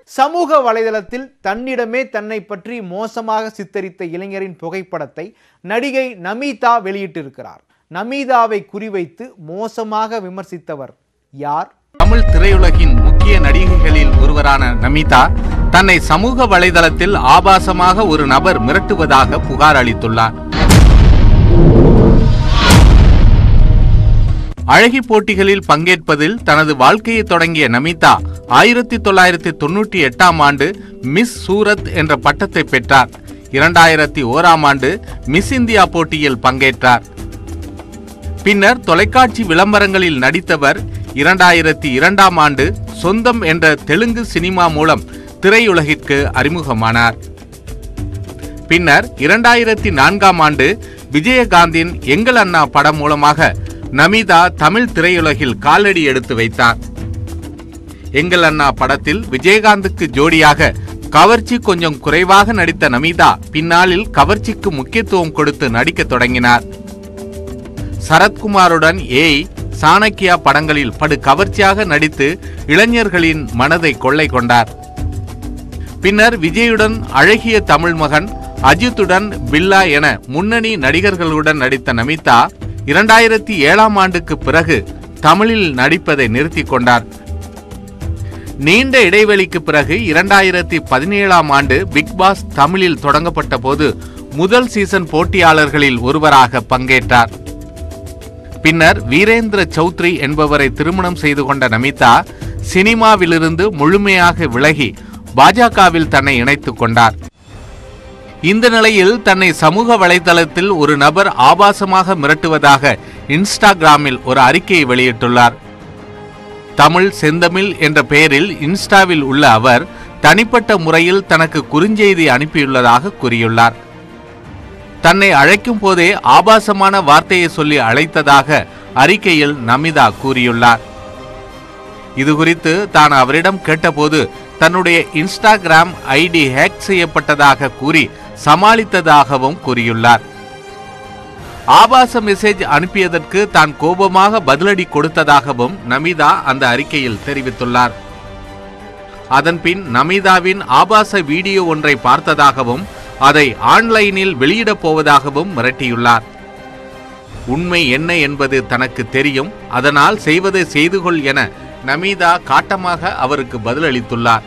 சமூக வலைதளத்தில் தன்னிடமே தன்னை பற்றி மோசமாக சித்தரித்த இளைஞரின் புகைப்படத்தை நடிகை நமீதா வெளியிட்டிருக்கிறார் நமீதாவை குறிவைத்து மோசமாக விமர்சித்தவர் யார் தமிழ் திரையுலகின் முக்கிய நடிகைகளில் ஒருவரான நமிதா தன்னை சமூக வலைதளத்தில் ஆபாசமாக ஒரு நபர் மிரட்டுவதாக புகார் அளித்துள்ளார் அழகி போட்டிகளில் பங்கேற்பதில் தனது வாழ்க்கையை தொடங்கிய நமிதா ஆயிரத்தி தொள்ளாயிரத்தி தொண்ணூற்றி எட்டாம் ஆண்டு மிஸ் சூரத் என்ற பட்டத்தை பெற்றார் இரண்டாயிரத்தி ஓராம் ஆண்டு மிஸ் இந்தியா போட்டியில் பங்கேற்றார் பின்னர் தொலைக்காட்சி விளம்பரங்களில் நடித்தவர் இரண்டாயிரத்தி இரண்டாம் ஆண்டு சொந்தம் என்ற தெலுங்கு சினிமா மூலம் திரையுலகிற்கு அறிமுகமானார் பின்னர் இரண்டாயிரத்தி நான்காம் ஆண்டு விஜயகாந்தின் எங்கள் அண்ணா படம் மூலமாக நமிதா தமிழ் திரையுலகில் காலடி எடுத்து வைத்தார் எங்கள் அண்ணா படத்தில் விஜயகாந்துக்கு ஜோடியாக கவர்ச்சி கொஞ்சம் குறைவாக நடித்த நமிதா பின்னாளில் கவர்ச்சிக்கு முக்கியத்துவம் கொடுத்து நடிக்கத் தொடங்கினார் சரத்குமாருடன் ஏய் சாணக்கியா படங்களில் படு கவர்ச்சியாக நடித்து இளைஞர்களின் மனதை கொள்ளை கொண்டார் பின்னர் விஜயுடன் அழகிய தமிழ் மகன் அஜித்துடன் பில்லா என முன்னணி நடிகர்களுடன் நடித்த நமிதா இரண்டாயிரத்தி ஏழாம் ஆண்டுக்கு பிறகு தமிழில் நடிப்பதை நிறுத்திக் கொண்டார் நீண்ட இடைவெளிக்கு பிறகு இரண்டாயிரத்தி பதினேழாம் ஆண்டு பிக் பாஸ் தமிழில் தொடங்கப்பட்ட போது முதல் சீசன் போட்டியாளர்களில் ஒருவராக பங்கேற்றார் பின்னர் வீரேந்திர சௌத்ரி என்பவரை திருமணம் செய்து கொண்ட நமிதா சினிமாவிலிருந்து முழுமையாக விலகி பாஜகவில் தன்னை இணைத்துக் கொண்டார் இந்த நிலையில் தன்னை சமூக வலைதளத்தில் ஒரு நபர் ஆபாசமாக மிரட்டுவதாக இன்ஸ்டாகிராமில் ஒரு அறிக்கையை வெளியிட்டுள்ளார் தமிழ் செந்தமிழ் என்ற பெயரில் இன்ஸ்டாவில் உள்ள அவர் தனிப்பட்ட முறையில் தனக்கு குறுஞ்செய்தி அனுப்பியுள்ளதாக கூறியுள்ளார் தன்னை அழைக்கும் போதே ஆபாசமான வார்த்தையை சொல்லி அழைத்ததாக அறிக்கையில் நமிதா கூறியுள்ளார் இதுகுறித்து தான் அவரிடம் கேட்டபோது தன்னுடைய இன்ஸ்டாகிராம் ஐடி ஹேக் செய்யப்பட்டதாக கூறி சமாளித்ததாகவும் கூறியுள்ளார் ஆபாச மெசேஜ் அனுப்பியதற்கு தான் கோபமாக பதிலடி கொடுத்ததாகவும் நமிதா அந்த அறிக்கையில் தெரிவித்துள்ளார் அதன்பின் நமிதாவின் ஆபாச வீடியோ ஒன்றை பார்த்ததாகவும் அதை ஆன்லைனில் வெளியிடப் போவதாகவும் மிரட்டியுள்ளார் உண்மை என்ன என்பது தனக்கு தெரியும் அதனால் செய்வதை செய்து கொள் என நமிதா காட்டமாக அவருக்கு பதிலளித்துள்ளார்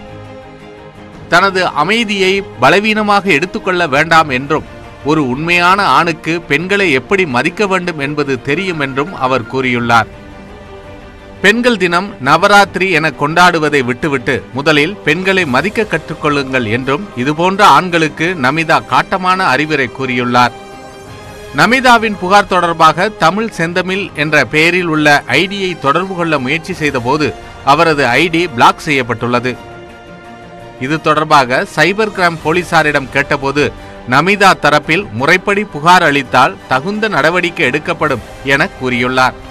தனது அமைதியை பலவீனமாக எடுத்துக்கொள்ள வேண்டாம் என்றும் ஒரு உண்மையான ஆணுக்கு பெண்களை எப்படி மதிக்க வேண்டும் என்பது தெரியும் என்றும் அவர் கூறியுள்ளார் பெண்கள் தினம் நவராத்திரி என கொண்டாடுவதை விட்டுவிட்டு முதலில் பெண்களை மதிக்க கற்றுக்கொள்ளுங்கள் என்றும் இதுபோன்ற ஆண்களுக்கு நமிதா காட்டமான அறிவுரை கூறியுள்ளார் நமிதாவின் புகார் தொடர்பாக தமிழ் செந்தமிழ் என்ற பெயரில் உள்ள ஐடியை தொடர்பு கொள்ள முயற்சி செய்தபோது அவரது ஐடி பிளாக் செய்யப்பட்டுள்ளது இது தொடர்பாக சைபர் கிரைம் போலீசாரிடம் கேட்டபோது நமிதா தரப்பில் முறைப்படி புகார் அளித்தால் தகுந்த நடவடிக்கை எடுக்கப்படும் என கூறியுள்ளார்